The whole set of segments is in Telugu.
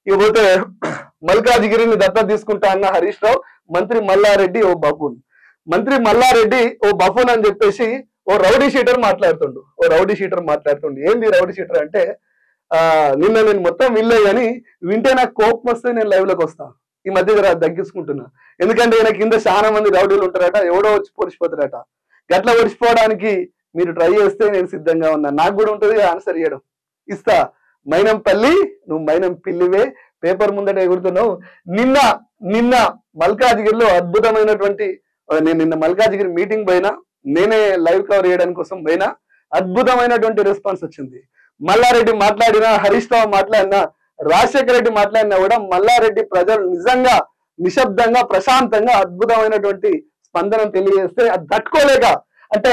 ఇకపోతే మల్కాజిగిరిని దత్తత తీసుకుంటా అన్న హరీష్ రావు మంత్రి మల్లారెడ్డి ఓ బఫూన్ మంత్రి మల్లారెడ్డి ఓ బఫూన్ అని చెప్పేసి ఓ రౌడీ షీటర్ మాట్లాడుతుండు ఓ రౌడీ షీటర్ మాట్లాడుతుండు ఏంది రౌడీ షీటర్ అంటే ఆ నిన్న నేను మొత్తం వినలే కానీ వింటే నాకు కోపం వస్తే నేను లైవ్ లోకి వస్తా ఈ మధ్య జర తగ్గించుకుంటున్నా ఎందుకంటే ఈయన కింద చాలా మంది రౌడీలు ఉంటారట ఎవడో వచ్చి పొడిచిపోతారట గట్ల పొడిచిపోవడానికి మీరు ట్రై చేస్తే నేను సిద్ధంగా ఉన్నా నాకు కూడా ఉంటుంది ఆన్సర్ ఇవ్వడం ఇస్తా మైనంపల్లి నువ్వు మైనం పిల్లివే పేపర్ ముందట ఎగురుతున్నావు నిన్న నిన్న మల్కాజిగిరిలో అద్భుతమైనటువంటి ఆ, నేను నిన్న మల్కాజిగిరి మీటింగ్ పోయినా నేనే లైవ్ కవర్ చేయడానికి కోసం పోయినా అద్భుతమైనటువంటి రెస్పాన్స్ వచ్చింది మల్లారెడ్డి మాట్లాడినా హరీష్ రావు మాట్లాడినా రాజశేఖర రెడ్డి మాట్లాడినా కూడా మల్లారెడ్డి ప్రజలు నిజంగా నిశ్శబ్దంగా ప్రశాంతంగా అద్భుతమైనటువంటి స్పందన తెలియజేస్తే అది తట్టుకోలేక అంటే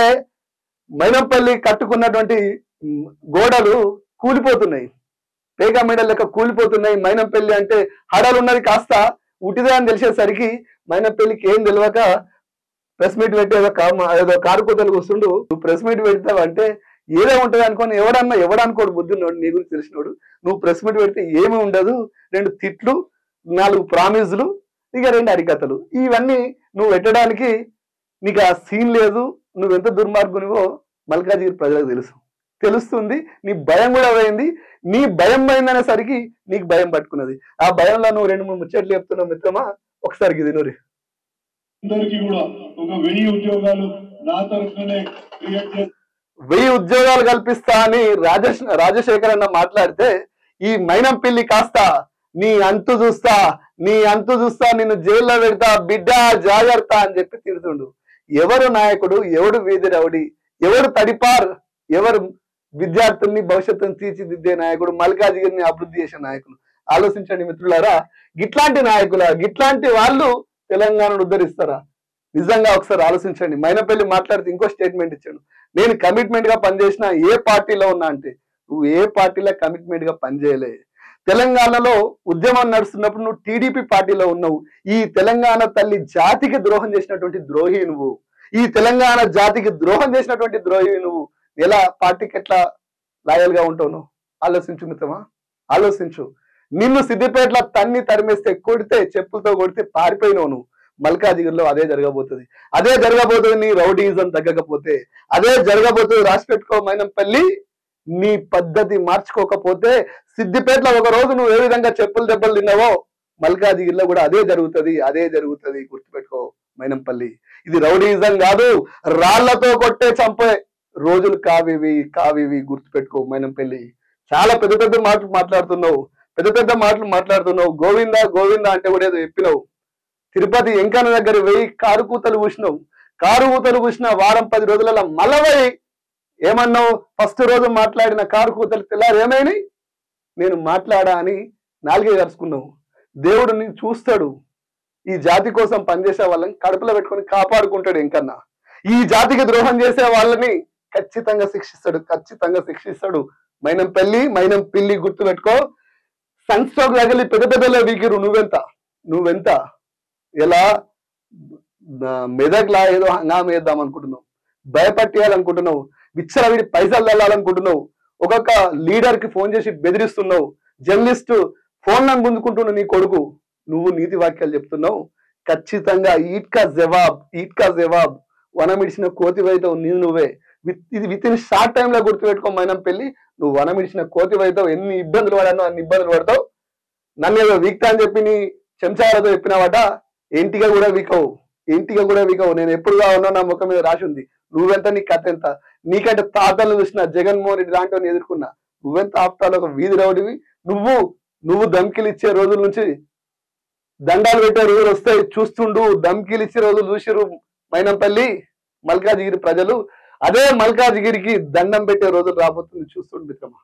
మైనంపల్లి కట్టుకున్నటువంటి మ్, గోడలు కూలిపోతున్నాయి పేగా మెడల్ లెక్క కూలిపోతున్నాయి మైనంపల్లి అంటే హడలు ఉన్నది కాస్త ఉటిదే అని తెలిసేసరికి మైనంపల్లికి ఏం తెలియక ప్రెస్ మీట్ పెట్టి ఏదో కా- ఏదో కారు కూతలు కూర్చుండు నువ్వు ప్రెస్ మీట్ పెడతావు అంటే ఏదో ఉంటది అనుకోని ఎవడన్నా ఎవడనుకోడు బుద్ధినోడు నీ గురించి తెలిసినోడు నువ్వు ప్రెస్ మీట్ పెడితే ఏమి ఉండదు రెండు తిట్లు నాలుగు ప్రామిజులు ఇక రెండు అరికథలు ఇవన్నీ నువ్వు పెట్టడానికి నీకు ఆ సీన్ లేదు నువ్వెంత దుర్మార్గునివో మల్కాజిగిరి ప్రజలకు తెలుసు తెలుస్తుంది నీ భయం కూడా పోయింది నీ భయం పోయిందనేసరికి నీకు భయం పట్టుకున్నది ఆ భయంలో నువ్వు రెండు మూడు ముచ్చట్లు చెప్తున్నావు మిత్రమా ఒకసారి ఇది నూరి అందరికీ కూడా ఒక వెయ్యి ఉద్యోగాలు నా తరఫునే క్రియేట్ చేసి వెయ్యి ఉద్యోగాలు కల్పిస్తా అని రాజేష్ రాజశేఖర్ అన్న మాట్లాడితే ఈ మైనం పిల్లి కాస్త నీ అంతు చూస్తా నీ అంతు చూస్తా నిన్ను జైల్లో పెడతా బిడ్డ జాగ్రత్త అని చెప్పి తిడుతుండు ఎవరు నాయకుడు ఎవడు వీధి రౌడి ఎవడు తడిపార్ ఎవరు విద్యార్థుల్ని భవిష్యత్తును తీర్చిదిద్దే నాయకుడు మల్కాజిగిరిని అభివృద్ధి చేసే నాయకులు ఆలోచించండి మిత్రులారా గిట్లాంటి నాయకుల గిట్లాంటి వాళ్ళు తెలంగాణను ఉద్ధరిస్తారా నిజంగా ఒకసారి ఆలోచించండి మైనపల్లి మాట్లాడితే ఇంకో స్టేట్మెంట్ ఇచ్చాడు నేను కమిట్మెంట్ గా పనిచేసిన ఏ పార్టీలో ఉన్నా అంటే నువ్వు ఏ పార్టీలో కమిట్మెంట్ గా పనిచేయలే తెలంగాణలో ఉద్యమం నడుస్తున్నప్పుడు నువ్వు టీడీపీ పార్టీలో ఉన్నావు ఈ తెలంగాణ తల్లి జాతికి ద్రోహం చేసినటువంటి ద్రోహి నువ్వు ఈ తెలంగాణ జాతికి ద్రోహం చేసినటువంటి ద్రోహి నువ్వు ఎలా పార్టీకి ఎట్లా లాయల్ గా ఉంటావు నువ్వు ఆలోచించు మిత్రమా ఆలోచించు నిన్ను సిద్దిపేటలో తన్ని తరిమేస్తే కొడితే చెప్పులతో కొడితే పారిపోయినావు నువ్వు మల్కాజిగిరిలో అదే జరగబోతుంది అదే జరగబోతుంది నీ రౌడీజం తగ్గకపోతే అదే జరగబోతుంది రాసి పెట్టుకో మైనంపల్లి నీ పద్ధతి మార్చుకోకపోతే సిద్దిపేటలో ఒక రోజు నువ్వు ఏ విధంగా చెప్పులు దెబ్బలు తిన్నావో మల్కాజిగిరిలో కూడా అదే జరుగుతుంది అదే జరుగుతుంది గుర్తుపెట్టుకో మైనంపల్లి ఇది రౌడీజం కాదు రాళ్లతో కొట్టే చంపే రోజులు కావివి కావివి గుర్తుపెట్టుకో మైనంపల్లి చాలా పెద్ద పెద్ద మాటలు మాట్లాడుతున్నావు పెద్ద పెద్ద మాటలు మాట్లాడుతున్నావు గోవిందా గోవిందా అంటే కూడా ఏదో చెప్పినావు తిరుపతి ఎంకన్న దగ్గర వెయ్యి కారు కూతలు కూసినావు కారు కూతలు కూసిన వారం పది రోజులలో మలవై ఏమన్నావు ఫస్ట్ రోజు మాట్లాడిన కారు కూతలు తెల్లారు ఏమైనాయి నేను మాట్లాడా అని నాలుగే కలుసుకున్నావు దేవుడు నీ చూస్తాడు ఈ జాతి కోసం పనిచేసే వాళ్ళని కడుపులో పెట్టుకొని కాపాడుకుంటాడు ఇంకన్నా ఈ జాతికి ద్రోహం చేసే వాళ్ళని ఖచ్చితంగా శిక్షిస్తాడు ఖచ్చితంగా శిక్షిస్తాడు మైనం పెళ్లి మైనం పిల్లి గుర్తు పెట్టుకో సన్ స్ట్రోక్ తగిలి పెద్ద పెద్దలో వీకిరు నువ్వెంత నువ్వెంత ఎలా ఆ, మెదక్లా ఏదో హంగామ వేద్దాం అనుకుంటున్నావు భయపట్టేయాలనుకుంటున్నావు విచ్చలవిడి పైసలు వెళ్ళాలనుకుంటున్నావు ఒక్కొక్క లీడర్ కి ఫోన్ చేసి బెదిరిస్తున్నావు జర్నలిస్ట్ ఫోన్ నన్ను గుంజుకుంటున్నావు నీ కొడుకు నువ్వు నీతి వాక్యాలు చెప్తున్నావు ఖచ్చితంగా ఈట్కా జవాబ్ ఈట్కా జవాబ్ వనమిడిచిన కోతివైతావు నీవు నువ్వే విత్ ఇది విత్ ఇన్ షార్ట్ టైం లో గుర్తుపెట్టుకో మైనం పెళ్లి నువ్వు వనమిడిచిన కోతివైతావు ఎన్ని ఇబ్బందులు పడానో అన్ని ఇబ్బందులు పడతావు నన్ను ఏదో వీక్తా అని చెప్పి నీ చెంచాలతో చెప్పినావట ఇంటిగా కూడా వీకవు ఇంటిగా కూడా వీకవు నేను ఎప్పుడుగా ఉన్నా నా ముఖం మీద రాసి ఉంది నువ్వెంత నీ కథ ఎంత నీకంటే తాతలు చూసిన జగన్మోహన్ రెడ్డి లాంటి ఎదుర్కొన్నా నువ్వెంత ఆప్తాలు ఒక వీధి రౌడివి నువ్వు నువ్వు ధమ్కిలు ఇచ్చే రోజుల నుంచి దండాలు పెట్టే రోజులు వస్తాయి చూస్తుండు ధమ్కిలు ఇచ్చే రోజులు చూసిరు మైనంపల్లి మల్కాజిగిరి ప్రజలు అదే మల్కాజిగిరికి దండం పెట్టే రోజులు రాబోతుంది చూస్తుండు మిత్రమా